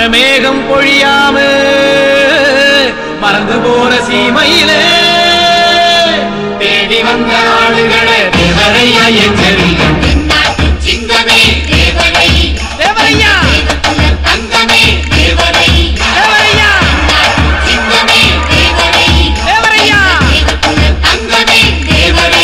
மழமேகம் பொழியாம மறந்து போன சீமையிலே தேடி வந்த ஆளுகளை தேவரையா எச்சரிக்கை சிங்கமே தேவரை தேவரையா தங்கமே தேவரை தேவரையா சிங்கமே தேவரை தேவரையா தங்கமே தேவரை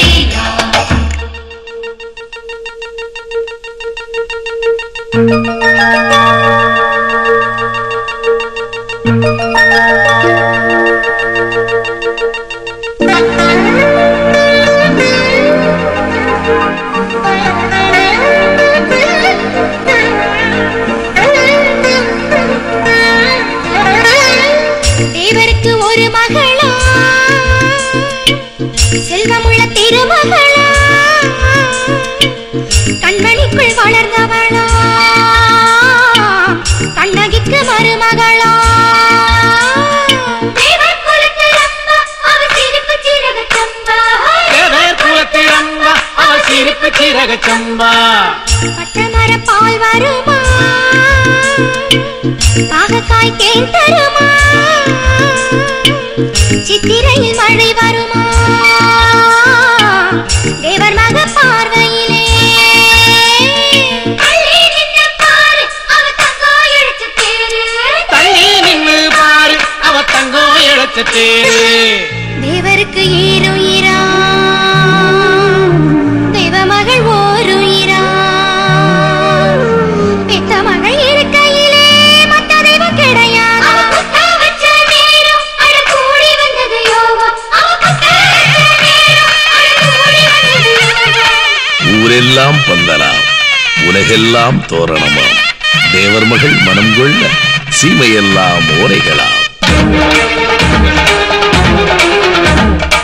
தேவருக்கு ஒரு மகளா செல்வமுள்ள திருமகளா கண்மணிக்குள் வளர்ந்தவளா கண்ணகிக்கு மருமகளா தேவர் குலத்தில் அம்மா, அவ சிரிப்பு சிறகு சம்பா. தேவர் குலத்திரம்பா அவ சிரிப்பு சிறக சம்பா பட்டமர பால் வருமா பாகக்காய் தேன் தருமா சித்திரையில் மழை வருமா தேவர் மக பார்வையிலே தள்ளி நின்னு பாரு, அவ தங்கம் இழுச்ச தேரு. தள்ளி நின்னு பாரு அவ தங்கம் இழைச்ச தேரு தேவருக்கு ஈருயிரா தெய்வ மகள் ஓருயிரா பெத்த மகள் இருக்கையிலே மத்த தெய்வம் கிடையாது அவ குத்த வச்ச நேரம் அட கூடி வந்தது யோகம் அவ குத்த வச்ச நேரம் அட கூடி வந்தது யோகம் ஊரெல்லாம் பந்தலாம் உலகெல்லாம் தோரணமாம் தேவர் மகள் மனம் கொள்ள சீமையெல்லாம் ஓரைகளாம்